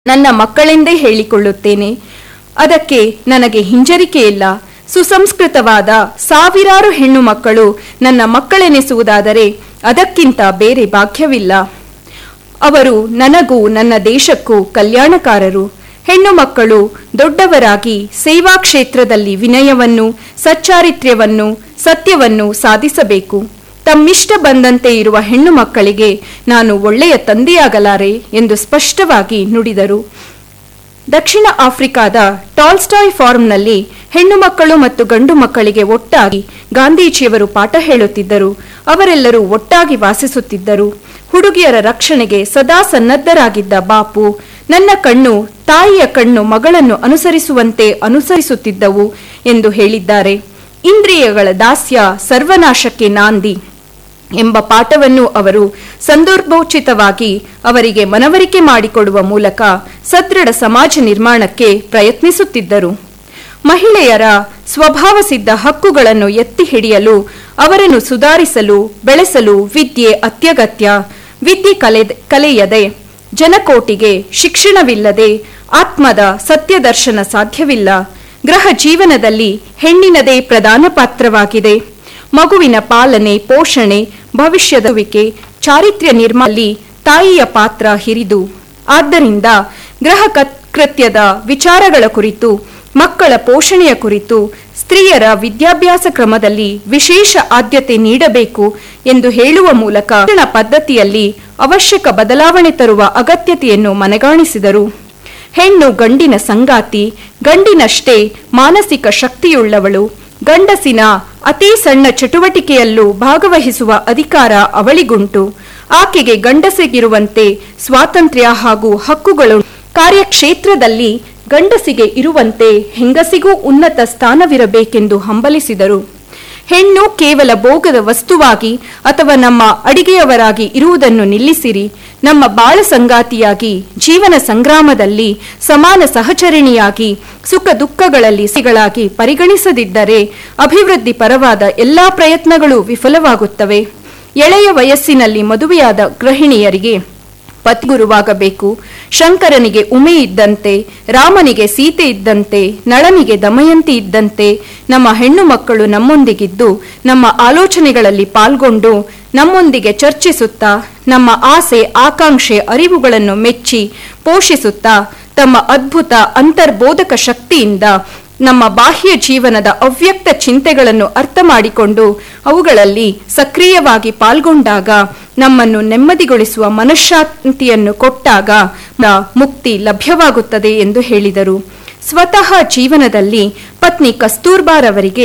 ನನ್ನ ಮಕ್ಕಳೆಂದೇ ಹೇಳಿಕೊಳ್ಳುತ್ತೇನೆ ಅದಕ್ಕೆ ನನಗೆ ಹಿಂಜರಿಕೆಯಿಲ್ಲ ಸುಸಂಸ್ಕೃತವಾದ ಸಾವಿರಾರು ಹೆಣ್ಣು ಮಕ್ಕಳು ನನ್ನ ಮಕ್ಕಳೆನಿಸುವುದಾದರೆ ಅದಕ್ಕಿಂತ ಬೇರೆ ಭಾಗ್ಯವಿಲ್ಲ ಅವರು ನನಗೂ ನನ್ನ ದೇಶಕ್ಕೂ ಕಲ್ಯಾಣಕಾರರು ಹೆಣ್ಣು ಮಕ್ಕಳು ದೊಡ್ಡವರಾಗಿ ಸೇವಾ ಕ್ಷೇತ್ರದಲ್ಲಿ ವಿನಯವನ್ನು ಸಚ್ಚಾರಿತ್ರ್ಯವನ್ನು ಸತ್ಯವನ್ನು ಸಾಧಿಸಬೇಕು ತಮ್ಮಿಷ್ಟ ಬಂದಂತೆ ಇರುವ ಹೆಣ್ಣು ಮಕ್ಕಳಿಗೆ ನಾನು ಒಳ್ಳೆಯ ತಂದೆಯಾಗಲಾರೆ ಎಂದು ಸ್ಪಷ್ಟವಾಗಿ ನುಡಿದರು ದಕ್ಷಿಣ ಆಫ್ರಿಕಾದ ಟಾಲ್ಸ್ಟಾಯ್ ಫಾರ್ಮ್ನಲ್ಲಿ ಹೆಣ್ಣು ಮಕ್ಕಳು ಮತ್ತು ಗಂಡು ಮಕ್ಕಳಿಗೆ ಒಟ್ಟಾಗಿ ಗಾಂಧೀಜಿಯವರು ಪಾಠ ಹೇಳುತ್ತಿದ್ದರು ಅವರೆಲ್ಲರೂ ಒಟ್ಟಾಗಿ ವಾಸಿಸುತ್ತಿದ್ದರು ಹುಡುಗಿಯರ ರಕ್ಷಣೆಗೆ ಸದಾ ಸನ್ನದ್ಧರಾಗಿದ್ದ ಬಾಪು ನನ್ನ ಕಣ್ಣು ತಾಯಿಯ ಕಣ್ಣು ಮಗಳನ್ನು ಅನುಸರಿಸುವಂತೆ ಅನುಸರಿಸುತ್ತಿದ್ದವು ಎಂದು ಹೇಳಿದ್ದಾರೆ ಇಂದ್ರಿಯಗಳ ದಾಸ್ಯ ಸರ್ವನಾಶಕ್ಕೆ ನಾಂದಿ ಎಂಬ ಪಾಠವನ್ನು ಅವರು ಸಂದರ್ಭೋಚಿತವಾಗಿ ಅವರಿಗೆ ಮನವರಿಕೆ ಮಾಡಿಕೊಡುವ ಮೂಲಕ ಸದೃಢ ಸಮಾಜ ನಿರ್ಮಾಣಕ್ಕೆ ಪ್ರಯತ್ನಿಸುತ್ತಿದ್ದರು ಮಹಿಳೆಯರ ಸ್ವಭಾವಸಿದ್ಧ ಹಕ್ಕುಗಳನ್ನು ಎತ್ತಿ ಹಿಡಿಯಲು ಅವರನ್ನು ಸುಧಾರಿಸಲು ಬೆಳೆಸಲು ವಿದ್ಯೆ ಅತ್ಯಗತ್ಯ ವಿದ್ಯೆ ಕಲೆ ಕಲೆಯದೆ ಜನಕೋಟಿಗೆ ಶಿಕ್ಷಣವಿಲ್ಲದೆ ಆತ್ಮದ ಸತ್ಯದರ್ಶನ ಸಾಧ್ಯವಿಲ್ಲ ಗೃಹ ಜೀವನದಲ್ಲಿ ಹೆಣ್ಣಿನದೇ ಪ್ರಧಾನ ಪಾತ್ರವಾಗಿದೆ ಮಗುವಿನ ಪಾಲನೆ ಪೋಷಣೆ ಭವಿಷ್ಯದವಿಕೆ ಚಾರಿತ್ರ್ಯ ನಿರ್ಮಲ್ಲಿ ತಾಯಿಯ ಪಾತ್ರ ಹಿರಿದು ಆದ್ದರಿಂದ ಗೃಹ ಕತ್- ಕೃತ್ಯದ ವಿಚಾರಗಳ ಕುರಿತು ಮಕ್ಕಳ ಪೋಷಣೆಯ ಕುರಿತು ಸ್ತ್ರೀಯರ ವಿದ್ಯಾಭ್ಯಾಸ ಕ್ರಮದಲ್ಲಿ ವಿಶೇಷ ಆದ್ಯತೆ ನೀಡಬೇಕು ಎಂದು ಹೇಳುವ ಮೂಲಕ ಶಿಕ್ಷಣ ಪದ್ಧತಿಯಲ್ಲಿ ಅವಶ್ಯಕ ಬದಲಾವಣೆ ತರುವ ಅಗತ್ಯತೆಯನ್ನು ಮನಗಾಣಿಸಿದರು ಹೆಣ್ಣು ಗಂಡಿನ ಸಂಗಾತಿ ಗಂಡಿನಷ್ಟೇ ಮಾನಸಿಕ ಶಕ್ತಿಯುಳ್ಳವಳು ಗಂಡಸಿನ ಅತಿ ಸಣ್ಣ ಚಟುವಟಿಕೆಯಲ್ಲೂ ಭಾಗವಹಿಸುವ ಅಧಿಕಾರ ಅವಳಿಗುಂಟು ಆಕೆಗೆ ಗಂಡಸಿಗಿರುವಂತೆ ಸ್ವಾತಂತ್ರ್ಯ ಹಾಗೂ ಹಕ್ಕುಗಳು ಕಾರ್ಯಕ್ಷೇತ್ರದಲ್ಲಿ ಗಂಡಸಿಗೆ ಇರುವಂತೆ ಹೆಂಗಸಿಗೂ ಉನ್ನತ ಸ್ಥಾನವಿರಬೇಕೆಂದು ಹಂಬಲಿಸಿದರು ಹೆಣ್ಣು ಕೇವಲ ಭೋಗದ ವಸ್ತುವಾಗಿ ಅಥವಾ ನಮ್ಮ ಅಡಿಗೆಯವರಾಗಿ ಇರುವುದನ್ನು ನಿಲ್ಲಿಸಿರಿ ನಮ್ಮ ಬಾಳ ಸಂಗಾತಿಯಾಗಿ ಜೀವನ ಸಂಗ್ರಾಮದಲ್ಲಿ ಸಮಾನ ಸಹಚರಿಣಿಯಾಗಿ ಸುಖ ದುಃಖಗಳಲ್ಲಿ ಸಿಗಳಾಗಿ ಪರಿಗಣಿಸದಿದ್ದರೆ ಅಭಿವೃದ್ಧಿ ಪರವಾದ ಎಲ್ಲಾ ಪ್ರಯತ್ನಗಳು ವಿಫಲವಾಗುತ್ತವೆ ಎಳೆಯ ವಯಸ್ಸಿನಲ್ಲಿ ಮದುವೆಯಾದ ಗೃಹಿಣಿಯರಿಗೆ ಪತ್ಗುರುವಾಗಬೇಕು ಶಂಕರನಿಗೆ ಉಮೆ ಇದ್ದಂತೆ ರಾಮನಿಗೆ ಸೀತೆ ಇದ್ದಂತೆ ನಳನಿಗೆ ದಮಯಂತಿ ಇದ್ದಂತೆ ನಮ್ಮ ಹೆಣ್ಣು ಮಕ್ಕಳು ನಮ್ಮೊಂದಿಗಿದ್ದು ನಮ್ಮ ಆಲೋಚನೆಗಳಲ್ಲಿ ಪಾಲ್ಗೊಂಡು ನಮ್ಮೊಂದಿಗೆ ಚರ್ಚಿಸುತ್ತಾ ನಮ್ಮ ಆಸೆ ಆಕಾಂಕ್ಷೆ ಅರಿವುಗಳನ್ನು ಮೆಚ್ಚಿ ಪೋಷಿಸುತ್ತಾ ತಮ್ಮ ಅದ್ಭುತ ಅಂತರ್ಬೋಧಕ ಶಕ್ತಿಯಿಂದ ನಮ್ಮ ಬಾಹ್ಯ ಜೀವನದ ಅವ್ಯಕ್ತ ಚಿಂತೆಗಳನ್ನು ಅರ್ಥ ಮಾಡಿಕೊಂಡು ಅವುಗಳಲ್ಲಿ ಸಕ್ರಿಯವಾಗಿ ಪಾಲ್ಗೊಂಡಾಗ ನಮ್ಮನ್ನು ನೆಮ್ಮದಿಗೊಳಿಸುವ ಮನಃಶಾಂತಿಯನ್ನು ಕೊಟ್ಟಾಗ ನ ಮುಕ್ತಿ ಲಭ್ಯವಾಗುತ್ತದೆ ಎಂದು ಹೇಳಿದರು ಸ್ವತಃ ಜೀವನದಲ್ಲಿ ಪತ್ನಿ ಕಸ್ತೂರ್ಬಾರವರಿಗೆ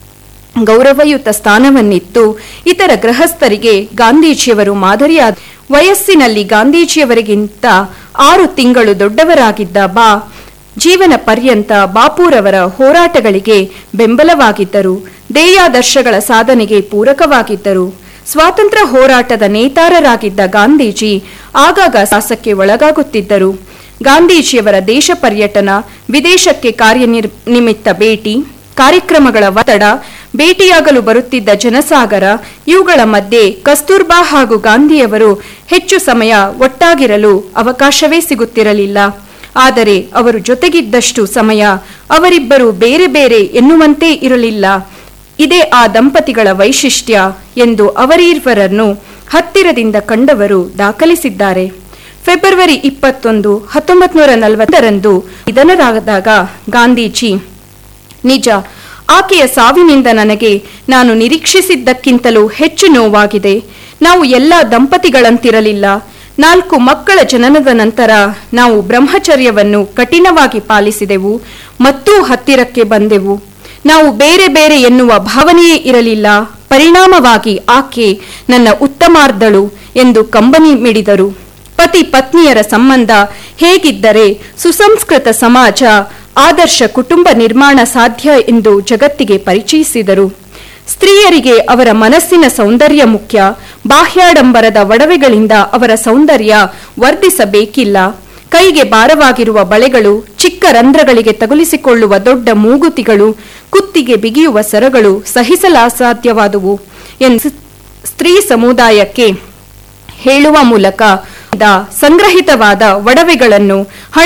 ಗೌರವಯುತ ಸ್ಥಾನವನ್ನಿತ್ತು ಇತರ ಗೃಹಸ್ಥರಿಗೆ ಗಾಂಧೀಜಿಯವರು ಮಾದರಿಯಾದ ವಯಸ್ಸಿನಲ್ಲಿ ಗಾಂಧೀಜಿಯವರಿಗಿಂತ ಆರು ತಿಂಗಳು ದೊಡ್ಡವರಾಗಿದ್ದ ಬಾ ಜೀವನ ಪರ್ಯಂತ ಬಾಪೂರವರ ಹೋರಾಟಗಳಿಗೆ ಬೆಂಬಲವಾಗಿದ್ದರು ದೇಯಾದರ್ಶಗಳ ಸಾಧನೆಗೆ ಪೂರಕವಾಗಿದ್ದರು ಸ್ವಾತಂತ್ರ್ಯ ಹೋರಾಟದ ನೇತಾರರಾಗಿದ್ದ ಗಾಂಧೀಜಿ ಆಗಾಗ ಸಾಸಕ್ಕೆ ಒಳಗಾಗುತ್ತಿದ್ದರು ಗಾಂಧೀಜಿಯವರ ದೇಶ ಪರ್ಯಟನ ವಿದೇಶಕ್ಕೆ ಕಾರ್ಯನಿರ್ ನಿಮಿತ್ತ ಭೇಟಿ ಕಾರ್ಯಕ್ರಮಗಳ ಒತ್ತಡ ಭೇಟಿಯಾಗಲು ಬರುತ್ತಿದ್ದ ಜನಸಾಗರ ಇವುಗಳ ಮಧ್ಯೆ ಕಸ್ತೂರ್ಬಾ ಹಾಗೂ ಗಾಂಧಿಯವರು ಹೆಚ್ಚು ಸಮಯ ಒಟ್ಟಾಗಿರಲು ಅವಕಾಶವೇ ಸಿಗುತ್ತಿರಲಿಲ್ಲ ಆದರೆ ಅವರು ಜೊತೆಗಿದ್ದಷ್ಟು ಸಮಯ ಅವರಿಬ್ಬರು ಬೇರೆ ಬೇರೆ ಎನ್ನುವಂತೆ ಇರಲಿಲ್ಲ ಇದೇ ಆ ದಂಪತಿಗಳ ವೈಶಿಷ್ಟ್ಯ ಎಂದು ಅವರಿಬ್ಬರನ್ನು ಹತ್ತಿರದಿಂದ ಕಂಡವರು ದಾಖಲಿಸಿದ್ದಾರೆ ಫೆಬ್ರವರಿ ಇಪ್ಪತ್ತೊಂದು ಹತ್ತೊಂಬತ್ತು ನೂರ ನಲವತ್ತರಂದು ನಿಧನರಾದಾಗ ಗಾಂಧೀಜಿ ನಿಜ ಆಕೆಯ ಸಾವಿನಿಂದ ನನಗೆ ನಾನು ನಿರೀಕ್ಷಿಸಿದ್ದಕ್ಕಿಂತಲೂ ಹೆಚ್ಚು ನೋವಾಗಿದೆ ನಾವು ಎಲ್ಲ ದಂಪತಿಗಳಂತಿರಲಿಲ್ಲ ನಾಲ್ಕು ಮಕ್ಕಳ ಜನನದ ನಂತರ ನಾವು ಬ್ರಹ್ಮಚರ್ಯವನ್ನು ಕಠಿಣವಾಗಿ ಪಾಲಿಸಿದೆವು ಮತ್ತೂ ಹತ್ತಿರಕ್ಕೆ ಬಂದೆವು ನಾವು ಬೇರೆ ಬೇರೆ ಎನ್ನುವ ಭಾವನೆಯೇ ಇರಲಿಲ್ಲ ಪರಿಣಾಮವಾಗಿ ಆಕೆ ನನ್ನ ಉತ್ತಮಾರ್ಧಳು ಎಂದು ಕಂಬನಿ ಮಿಡಿದರು ಪತಿ ಪತ್ನಿಯರ ಸಂಬಂಧ ಹೇಗಿದ್ದರೆ ಸುಸಂಸ್ಕೃತ ಸಮಾಜ ಆದರ್ಶ ಕುಟುಂಬ ನಿರ್ಮಾಣ ಸಾಧ್ಯ ಎಂದು ಜಗತ್ತಿಗೆ ಪರಿಚಯಿಸಿದರು ಸ್ತ್ರೀಯರಿಗೆ ಅವರ ಮನಸ್ಸಿನ ಸೌಂದರ್ಯ ಮುಖ್ಯ ಬಾಹ್ಯಾಡಂಬರದ ಒಡವೆಗಳಿಂದ ಅವರ ಸೌಂದರ್ಯ ವರ್ಧಿಸಬೇಕಿಲ್ಲ ಕೈಗೆ ಭಾರವಾಗಿರುವ ಬಳೆಗಳು ಚಿಕ್ಕ ರಂಧ್ರಗಳಿಗೆ ತಗುಲಿಸಿಕೊಳ್ಳುವ ದೊಡ್ಡ ಮೂಗುತಿಗಳು ಕುತ್ತಿಗೆ ಬಿಗಿಯುವ ಸರಗಳು ಸಹಿಸಲಾಸಾಧ್ಯವಾದುವು ಎಂದು ಸ್ತ್ರೀ ಸಮುದಾಯಕ್ಕೆ ಹೇಳುವ ಮೂಲಕ ದ ಸಂಗ್ರಹಿತವಾದ ಒಡವೆಗಳನ್ನು ಹಣ